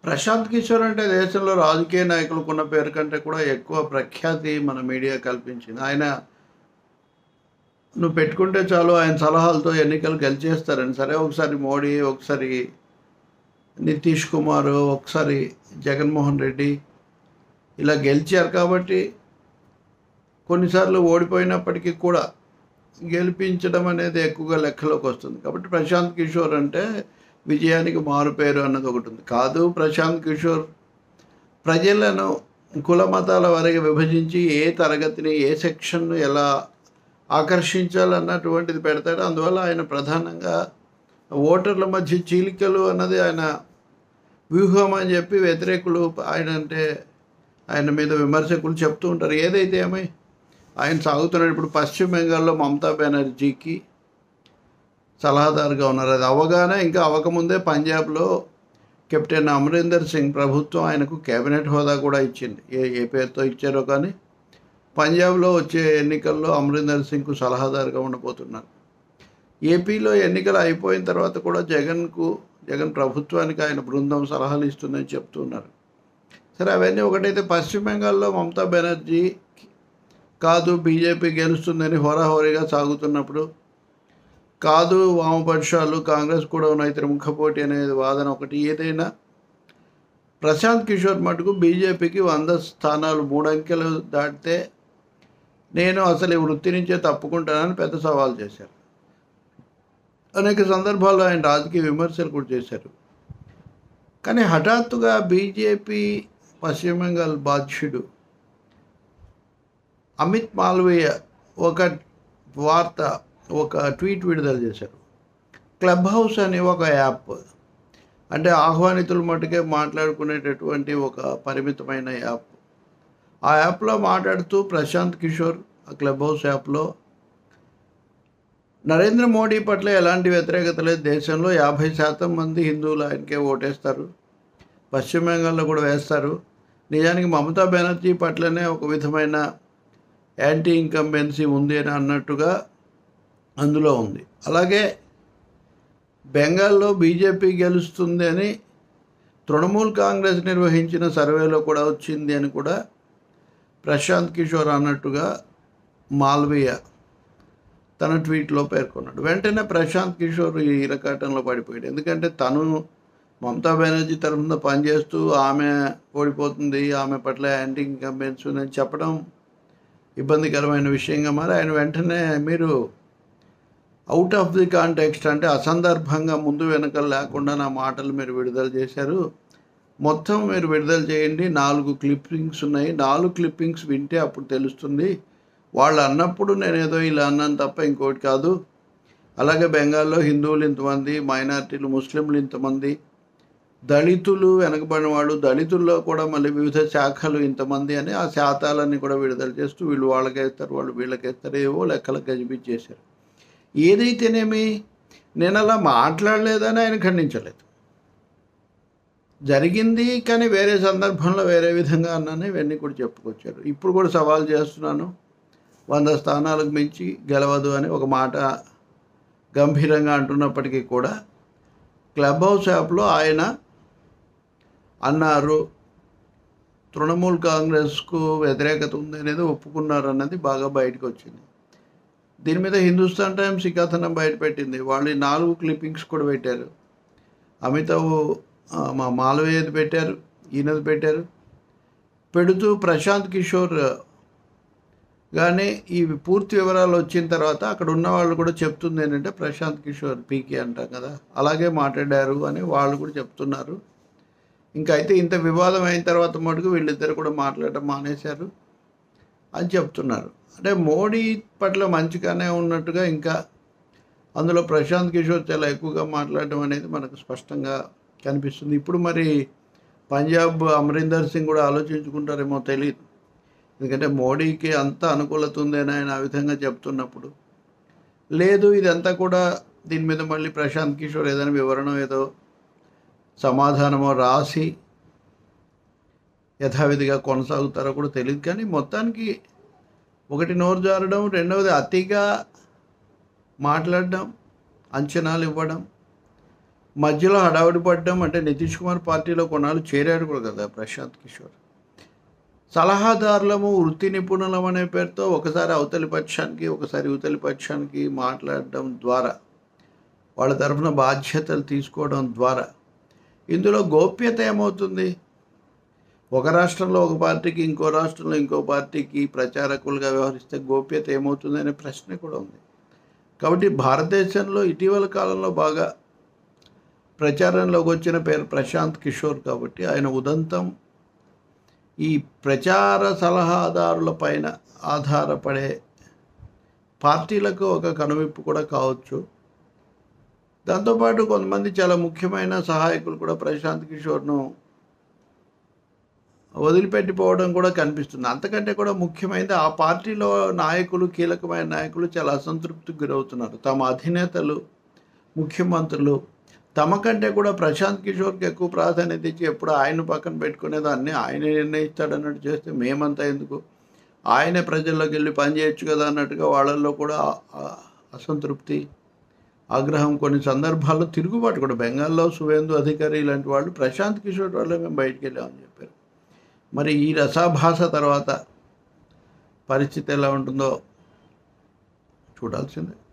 ప్రశాంత్ కిషోర్ అంటే దేశంలో రాజకీయ నాయకులకు ఉన్న పేరు కంటే కూడా ఎక్కువ ప్రఖ్యాతి మన మీడియా కల్పించింది ఆయన నువ్వు పెట్టుకుంటే చాలు ఆయన సలహాలతో ఎన్నికలు గెలిచేస్తారని సరే ఒకసారి మోడీ ఒకసారి నితీష్ కుమార్ ఒకసారి జగన్మోహన్ రెడ్డి ఇలా గెలిచారు కాబట్టి కొన్నిసార్లు ఓడిపోయినప్పటికీ కూడా గెలిపించడం అనేది ఎక్కువగా లెక్కలోకి వస్తుంది కాబట్టి ప్రశాంత్ కిషోర్ అంటే విజయానికి మారు పేరు అన్నది ఒకటి ఉంది కాదు ప్రశాంత్ కిషోర్ ప్రజలను కుల మతాల వారికి విభజించి ఏ తరగతిని ఏ సెక్షన్ను ఎలా ఆకర్షించాలన్నటువంటిది పెడతాడు అందువల్ల ఆయన ప్రధానంగా ఓటర్ల మధ్య చీలికలు అన్నది ఆయన వ్యూహం అని చెప్పి వ్యతిరేకులు ఆయన అంటే ఆయన మీద విమర్శకులు చెప్తూ ఉంటారు ఏదైతే ఏమై ఆయన సాగుతున్నాడు ఇప్పుడు పశ్చిమ బెంగాల్లో మమతా బెనర్జీకి సలహాదారుగా ఉన్నారు అది అవగానే ఇంకా అవ్వకముందే పంజాబ్లో కెప్టెన్ అమరీందర్ సింగ్ ప్రభుత్వం ఆయనకు కేబినెట్ హోదా కూడా ఇచ్చింది ఏ ఏ పేరుతో ఇచ్చారో కానీ పంజాబ్లో వచ్చే ఎన్నికల్లో అమరీందర్ సింగ్కు సలహాదారుగా ఉండబోతున్నారు ఏపీలో ఎన్నికలు అయిపోయిన తర్వాత కూడా జగన్కు జగన్ ప్రభుత్వానికి ఆయన బృందం సలహాలు ఇస్తుందని చెప్తున్నారు సరే అవన్నీ ఒకటైతే పశ్చిమ బెంగాల్లో మమతా బెనర్జీ కాదు బీజేపీ గెలుస్తుందని హోరాహోరీగా సాగుతున్నప్పుడు కాదు వామపక్షాలు కాంగ్రెస్ కూడా ఉన్నాయి త్రిముఖ పోటీ అనేది వాదన ఒకటి ఏదైనా ప్రశాంత్ కిషోర్ మటుకు బీజేపీకి వంద స్థానాలు మూడు అంకెలు దాటితే నేను అసలు ఈ వృత్తి నుంచే తప్పుకుంటానని పెద్ద సవాల్ చేశారు అనేక సందర్భాల్లో ఆయన రాజకీయ విమర్శలు కూడా చేశారు కానీ హఠాత్తుగా బీజేపీ పశ్చిమ బెంగాల్ బాధ్యుడు అమిత్ మాల్వీయ ఒక వార్త ఒక ట్వీట్ విడుదల చేశారు క్లబ్ హౌస్ అనే ఒక యాప్ అంటే ఆహ్వానితుల మటుకే మాట్లాడుకునేటటువంటి ఒక పరిమితమైన యాప్ ఆ యాప్లో మాట్లాడుతూ ప్రశాంత్ కిషోర్ ఆ క్లబ్ హౌస్ యాప్లో నరేంద్ర మోడీ పట్ల ఎలాంటి వ్యతిరేకత లేదు దేశంలో యాభై శాతం మంది హిందువులు ఆయనకే ఓటేస్తారు పశ్చిమ బెంగాల్లో కూడా వేస్తారు నిజానికి మమతా బెనర్జీ పట్లనే ఒక విధమైన యాంటీ ఇన్కంబెన్సీ ఉంది అని అన్నట్టుగా అందులో ఉంది అలాగే బెంగాల్లో బీజేపీ గెలుస్తుంది అని తృణమూల్ కాంగ్రెస్ నిర్వహించిన సర్వేలో కూడా వచ్చింది అని కూడా ప్రశాంత్ కిషోర్ అన్నట్టుగా మాల్వీయ తన ట్వీట్లో పేర్కొన్నాడు వెంటనే ప్రశాంత్ కిషోర్ ఈ ఇరకాటంలో పడిపోయాడు ఎందుకంటే తను మమతా బెనర్జీ తరఫున పనిచేస్తూ ఆమె ఓడిపోతుంది ఆమె పట్ల యాంటీ ఇన్కంబెన్స్ అని చెప్పడం ఇబ్బందికరమైన విషయంగా మరి ఆయన వెంటనే మీరు అవుట్ ఆఫ్ ది కాంటెక్స్ట్ అంటే అసందర్భంగా ముందు వెనకలు లేకుండా నా మాటలు మీరు విడుదల చేశారు మొత్తం మీరు విడుదల చేయండి నాలుగు క్లిప్పింగ్స్ ఉన్నాయి నాలుగు క్లిప్పింగ్స్ వింటే అప్పుడు తెలుస్తుంది వాళ్ళు అన్నప్పుడు నేను ఏదో ఇలా అన్నాను తప్ప ఇంకోటి కాదు అలాగే బెంగాల్లో హిందువులు ఇంతమంది మైనార్టీలు ముస్లింలు ఇంతమంది దళితులు వెనకబడిన వాళ్ళు దళితుల్లో కూడా మళ్ళీ వివిధ శాఖలు ఇంతమంది అని ఆ శాతాలన్నీ కూడా విడుదల చేస్తూ వీళ్ళు వాళ్ళకేస్తారు వాళ్ళు వీళ్ళకేస్తారు ఏవో లెక్కలు గజిపించేశారు ఏదైతేనేమి నేను అలా మాట్లాడలేదని ఆయన ఖండించలేదు జరిగింది కానీ వేరే సందర్భంలో వేరే విధంగా అన్నాను ఇవన్నీ కూడా చెప్పుకొచ్చారు ఇప్పుడు కూడా సవాల్ చేస్తున్నాను వంద స్థానాలకు మించి గెలవదు అని ఒక మాట గంభీరంగా అంటున్నప్పటికీ కూడా క్లబ్ హౌస్ యాప్లో ఆయన అన్నారు తృణమూల్ కాంగ్రెస్కు వ్యతిరేకత ఉంది అనేది ఒప్పుకున్నారు అన్నది బాగా బయటకు వచ్చింది దీని మీద హిందుస్థాన్ టైమ్స్ ఈ కథనం బయటపెట్టింది వాళ్ళు ఈ నాలుగు క్లిప్పింగ్స్ కూడా పెట్టారు అమితాబ్ ఆ, మా మాలవేయది పెట్టారు ఈయనది పెట్టారు పెడుతూ ప్రశాంత్ కిషోర్ కానీ ఈ పూర్తి వివరాలు వచ్చిన తర్వాత అక్కడ ఉన్న వాళ్ళు కూడా చెప్తుంది ఏంటంటే ప్రశాంత్ కిషోర్ పీకే అంటాం కదా అలాగే మాట్లాడారు అని వాళ్ళు కూడా చెప్తున్నారు ఇంకా అయితే ఇంత వివాదం అయిన తర్వాత మటుకు వీళ్ళిద్దరు కూడా మాట్లాడటం మానేశారు అని చెప్తున్నారు అంటే మోడీ పట్ల మంచిగానే ఉన్నట్టుగా ఇంకా అందులో ప్రశాంత్ కిషోర్ చాలా ఎక్కువగా మాట్లాడడం అనేది మనకు స్పష్టంగా కనిపిస్తుంది ఇప్పుడు మరి పంజాబ్ అమరీందర్ సింగ్ కూడా ఆలోచించుకుంటారేమో తెలియదు ఎందుకంటే మోడీకి అంత అనుకూలత ఉందని ఆయన ఆ విధంగా చెప్తున్నప్పుడు లేదు ఇదంతా కూడా దీని మీద మళ్ళీ ప్రశాంత్ కిషోర్ ఏదైనా వివరణ ఏదో సమాధానమో రాసి యథావిధిగా కొనసాగుతారో కూడా తెలియదు కానీ మొత్తానికి ఒకటి నోరు జారడం రెండవది అతిగా మాట్లాడడం అంచనాలు ఇవ్వడం మధ్యలో హడావుడి పడ్డం అంటే నితీష్ కుమార్ పార్టీలో కొన్నాళ్ళు చేరాడు కూడా కదా ప్రశాంత్ కిషోర్ సలహాదారులము వృత్తి నిపుణులం అనే పేరుతో ఒకసారి అవతలి పక్షానికి ఒకసారి యువతలి పక్షానికి మాట్లాడడం ద్వారా వాళ్ళ తరఫున బాధ్యతలు తీసుకోవడం ద్వారా ఇందులో గోప్యత ఏమవుతుంది ఒక రాష్ట్రంలో ఒక పార్టీకి ఇంకో రాష్ట్రంలో ఇంకో పార్టీకి ప్రచారకులుగా వ్యవహరిస్తే గోప్యత ఏమవుతుంది అనే ప్రశ్న కూడా ఉంది కాబట్టి భారతదేశంలో ఇటీవల కాలంలో బాగా ప్రచారంలోకి వచ్చిన పేరు ప్రశాంత్ కిషోర్ కాబట్టి ఆయన ఉదంతం ఈ ప్రచార సలహాదారుల పైన ఆధారపడే పార్టీలకు ఒక కనువిప్పు కూడా కావచ్చు దాంతోపాటు కొంతమంది చాలా ముఖ్యమైన సహాయకులు కూడా ప్రశాంత్ కిషోర్ను వదిలిపెట్టిపోవడం కూడా కనిపిస్తుంది అంతకంటే కూడా ముఖ్యమైనది ఆ పార్టీలో నాయకులు కీలకమైన నాయకులు చాలా అసంతృప్తికి గురవుతున్నారు తమ అధినేతలు ముఖ్యమంత్రులు తమ కంటే కూడా ప్రశాంత్ కిషోర్కి ఎక్కువ ప్రాధాన్యత ఇచ్చి ఎప్పుడు ఆయన పక్కన పెట్టుకునేదాన్ని ఆయన నిర్ణయిస్తాడన్నట్టు చేస్తే మేమంతా ఎందుకు ఆయనే ప్రజల్లోకి వెళ్ళి పని చేయొచ్చు కదా అన్నట్టుగా వాళ్ళల్లో కూడా ఆ- అసంతృప్తి ఆగ్రహం కొన్ని సందర్భాల్లో తిరుగుబాటు కూడా బెంగాల్లో సువేందు అధికారి ఇలాంటి వాళ్ళు ప్రశాంత్ కిషోర్ వల్లే మేము బయటికి వెళ్ళామని చెప్పారు మరి ఈ రసాభాస తర్వాత పరిస్థితి ఎలా ఉంటుందో చూడాల్సిందే